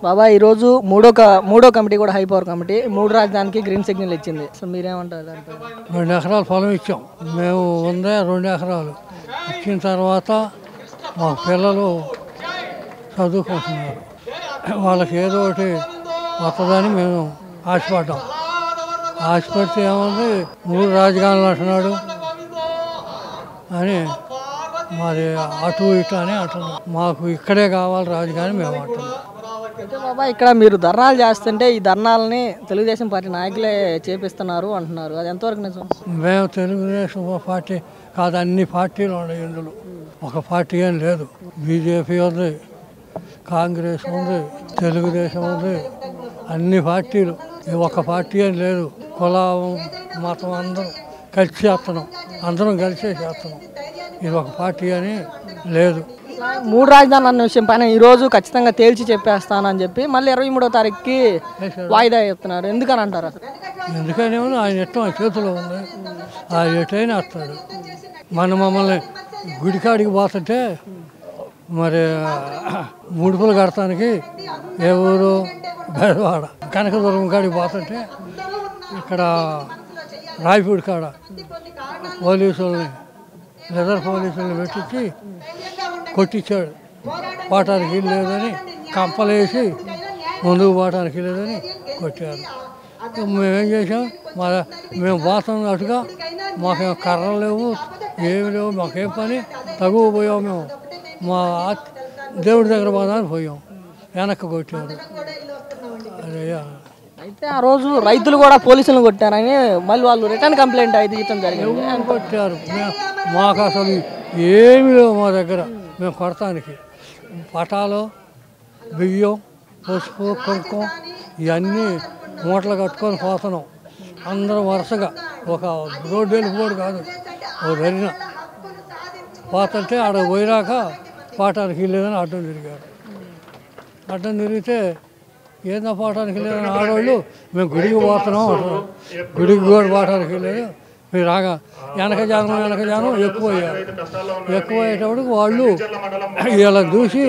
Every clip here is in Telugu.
బాబా ఈరోజు మూడో క- మూడో కమిటీ కూడా హై పవర్ కమిటీ మూడు రాజధానికి గ్రీన్ సిగ్నల్ ఇచ్చింది సో మీరేమంటారు దాంట్లో రెండు ఎకరాల పొలం ఇచ్చాం మేము ఉందే రెండు ఎకరాలు ఇచ్చిన తర్వాత మా పిల్లలు చదువుకుంటున్నారు వాళ్ళకి ఏదో ఒకటి వస్తుందని మేము ఆశపడ్డాం ఆశపడితే ఏముంది మూడు రాజధానులు అంటున్నాడు అని మరి అటు ఇటు అని అంటున్నాం మాకు ఇక్కడే కావాలి రాజధాని మేము అంటున్నాం అయితే బాబా ఇక్కడ మీరు ధర్నాలు చేస్తుంటే ఈ ధర్నాలని తెలుగుదేశం పార్టీ నాయకులే చేపిస్తున్నారు అంటున్నారు అది ఎంతవరకు నిజం మేము తెలుగుదేశం పార్టీ కాదు అన్ని పార్టీలు ఉన్నాయి ఇందులో ఒక పార్టీ ఏం లేదు బీజేపీ ఉంది కాంగ్రెస్ ఉంది తెలుగుదేశం ఉంది అన్ని పార్టీలు ఈ ఒక పార్టీ ఏం లేదు కులం మతం అందరం కలిసి చేస్తున్నాం అందరం కలిసే చేస్తున్నాం ఇది ఒక పార్టీ అని లేదు మూడు రాజధానులు అన్న విషయం పైన ఈ రోజు ఖచ్చితంగా తేల్చి చెప్పేస్తానని చెప్పి మళ్ళీ ఇరవై మూడో తారీఖుకి వాయిదా చెప్తున్నారు ఎందుకని అంటారు అసలు ఎందుకని ఆయన ఇష్టం ఆయన చేతిలో ఉంది ఆయన ఎటైనా వస్తాడు మన మమ్మల్ని గుడికాడికి పోతుంటే మరి ముడుపులు కడటానికి ఏ ఊరు బెడవాడ కనకదుర్గం కాడికి పోతుంటే ఇక్కడ రాయపూడి కాడ పోలీసుల్ని లెదర్ పోలీసుల్ని పెట్టించి కొట్టించాడు పోవటానికి ఇల్లు లేదని కంపలేసి ముందుకు పోవటానికి లేదని కొట్టారు మేమేం చేసాం మా మేము పోతున్నట్టుగా మాకేం కర్రలు లేవు ఏమి లేవు మాకేం పని తగువ పోయాం మేము మా ఆత్- దేవుడి దగ్గర పోదామని పోయాం వెనక్కి కొట్టారు అదే అయితే ఆ రోజు రైతులు కూడా పోలీసులను కొట్టారని మళ్ళీ వాళ్ళు రిటర్న్ కంప్లైంట్ అయితే ఇవ్వడం జరిగింది ఎవరు కొట్టారు మేము మాకు అసలు ఏమి లేవు మా దగ్గర మేము కొడతానికి పటాలు బియ్యం పసుపు కుంకుమ ఇవన్నీ మూటలు కట్టుకొని పోతున్నాం అందరం వరుసగా ఒక రోడ్డు వెళ్ళిపోడు కాదు ఓ ధరిన పోతుంటే ఆడ పోయినాక పోవటానికి లేదని అడ్డం తిరిగారు అడ్డం తిరిగితే ఏందో పోవటానికి లేదని ఆడవాళ్ళు మేము గుడికి పోతున్నాం అంటున్నాం గుడికి కూడా పోవటానికి లేదు మీరు రాగా వెనక జానం వెనక జానం ఎక్కువ అయ్యారు ఎక్కువ అయ్యేటప్పుడు వాళ్ళు ఇలా చూసి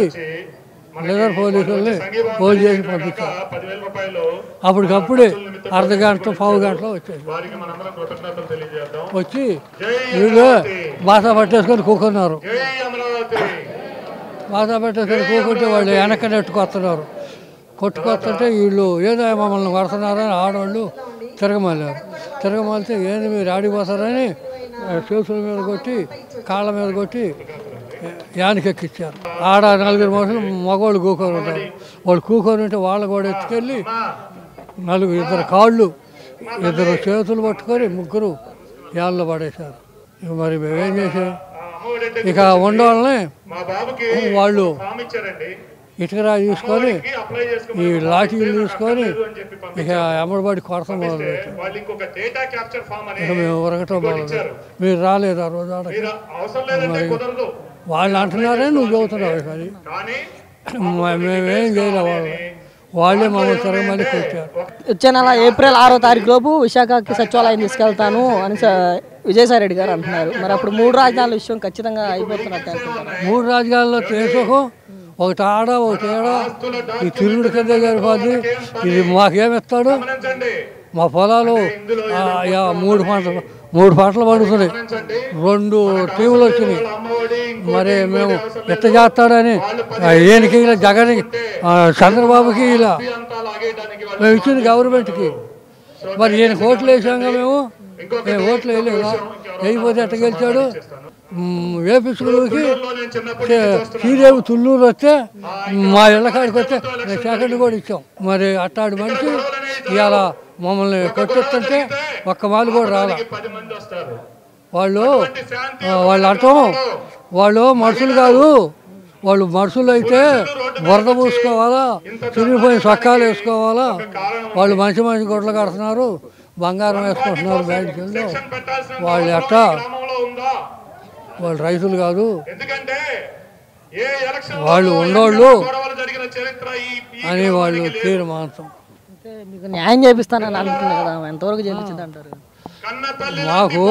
లెదర్ పోలీసుల్ని ఫోన్ చేసి పంపించారు పదివేల రూపాయలు అప్పటికప్పుడే అర్ధ గంట పావు గంటలో వచ్చేసి వారికి మనందరం కృతజ్ఞతలు తెలియజేద్దాం వచ్చి వీళ్ళు బాస పట్టేసుకొని కూకున్నారు జై అమరావతి బాధ పెట్టేసరికి కూకుంటే వాళ్ళు వెనక నెట్టుకొస్తున్నారు కొట్టుకొస్తుంటే వీళ్ళు ఏదో మమ్మల్ని కొడుతున్నారని ఆడవాళ్ళు తిరగమల్లారు తిరగమలితే ఏంది మీరు ఆడిపోతారని ఆ, చేతుల మీద కొట్టి కాళ్ళ మీద కొట్టి యానికెక్కిచ్చారు ఆడ నలుగురు మనుషులు మగవాళ్ళు కూకొని ఉంటారు వాళ్ళు కూకొని ఉంటే వాళ్ళు కూడా ఎత్తుకెళ్ళి నలుగురు ఇద్దరు కాళ్ళు ఇద్దరు చేతులు పట్టుకొని ముగ్గురు యాళ్ళు పడేశారు ఇక మరి మేమేం చేసాం ఆ అమ్మఒడి ఇక ఉండవాళ్ళని మా బాబుకి వాళ్ళు ఫామ్ ఇచ్చారండి ఇటుకరా తీసుకొని కి అప్లై ఈ చేసుకోమని లాఠీలు తీసుకొని అని చెప్పి ఇక ఎమ్మడిపడి కొడతాం మొదలు పెట్టాం. వాళ్ళు ఇంకొక డేటా క్యాప్చర్ ఫామ్ అని ఇక మేము ఉరకటం మొదలు పెట్టాం. మీరు రాలేదు ఆ రోజు ఆడకి మీరు అవసరం లేదంటే కుదరదు వాళ్ళు అంటున్నారే నువ్వు చెబుతున్నావు కానీ కానీ మేమేం చేయలే వాళ్ళు వాళ్ళే మమ్మల్ని తిరగమని కొట్టారు వచ్చే నెల ఏప్రిల్ ఆరో తారీఖు లోపు విశాఖకి సచివాలయం తీసుకెళ్తాను అని స- విజయసాయి రెడ్డి గారు అంటున్నారు మరి అప్పుడు మూడు రాజధానుల విషయం ఖచ్చితంగా అయిపోతున్నట్టు అనుకుంటారు మూడు రాజకీయాల్లో తీసుకో ఒకటి ఆడ ఒకటి ఏడ ఈ తిరుగుడు కింద సరిపోద్ది ఇది మాకేమిస్తాడు గమనించండి మా పొలాలు ఆ, యా, మూడు పంటలు మూడు పంటలు పండుతున్నాయి రెండు టీములు వచ్చినాయి అమ్మఒడి మరి మేము ఎట్ట చేస్తాడని ఆ, ఈయనకి ఇలా జగన్ ఆ, చంద్రబాబుకి ఇలా అంతా లాగేయడానికి వాళ్ళు మేము ఇచ్చింది గవర్నమెంట్కి మరి ఈయన ఓట్లు వేసాక మేము ఏ ఓట్లు వేయలేదా వేయకపోతే ఎట్ట గెలిచాడు మ్, వేపించుకులకి నేను చిన్నప్పుడు శ్రీదేవి తుళ్ళూరు వస్తే మా ఇళ్ళ కాడికి వస్తే నేను సెకండ్ కూడా ఇచ్చాం మరి అట్టాడు మనిషి ఇవాళ మమ్మల్ని కొట్టేస్తుంటే ఒక్క మాలు కూడా రాలా పది మంది వస్తారు వాళ్ళు ఆ, వాళ్ళు అంటాం వాళ్ళు మనుషులు కాదు వాళ్ళు మనుషులు అయితే బురద పూసుకోవాలా చిరిగిపోయిన చొక్కాలు వేసుకోవాలా వాళ్ళు మంచి మంచి గుడ్లు కడుతున్నారు బంగారం వేసుకుంటున్నారు బ్యాంకుల్లో పెట్టాల్సిన వాళ్ళు ఎట్టా గ్రామంలో ఉందా వాళ్ళు రైతులు కాదు ఎందుకంటే ఏ ఎలక్షన్ వాళ్ళు ఉన్నోళ్ళు గొడవలు జరిగిన చరిత్ర ఈ ఈ అని వాళ్ళు తీర్మానం అంటే మీకు న్యాయం చేపిస్తానని అంటుంది కదా ఎంతవరకు చేపించింది అంటారు కన్న తల్లి మాకు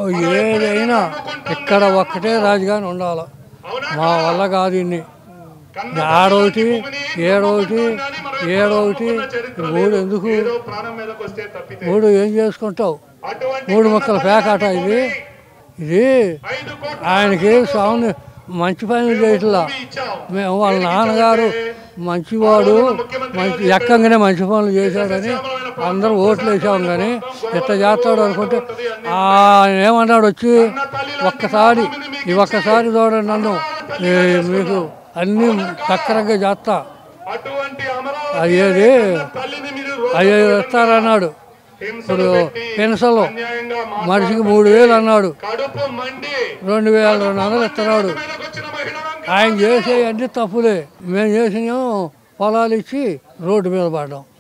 ఏదైనా ఇక్కడ ఒక్కటే రాజధాని ఉండాలి మా వల్ల కాదు ఇన్ని ఆడొకటి ఏడొకటి ఏడొకటి మూడు ఎందుకు ఏదో ప్రాణం మీదకి వస్తే తప్పితే మూడు ఏం చేసుకుంటావు అటువంటి మూడు మొక్కల పేకాట ఇది ఇది ఐదు కోట్ల ఆయనకి స్వామిని మంచి పనులు చేయట్లా ఇచ్చాం మేము వాళ్ళ నాన్నగారు మంచివాడు మంచి ఎక్కంగానే మంచి పనులు చేశాడని అందరూ ఓట్లు వేసాం కానీ ఇట్లా చేస్తాడు అనుకుంటే ఆయన ఏమన్నాడు వచ్చి ఒక్కసారి ఈ ఒక్కసారి చూడండి నన్ను ఈ మీకు అన్నీ సక్రంగా చేస్తా అటువంటి అమరావతి అది ఏది తల్లిని మీరు అయ్యో ఇస్తారన్నాడు ఇప్పుడు పెన్షన్లు అన్యాయంగా మనిషికి మూడు వేలు అన్నాడు కడుపు మండి రెండు వేల రెండు వందలు ఇస్తున్నాడు మీదకి వచ్చిన మహిళ ఆయన చేసే అన్ని తప్పులే మేము చేసిన పొలాలు ఇచ్చి రోడ్డు మీద పడ్డాం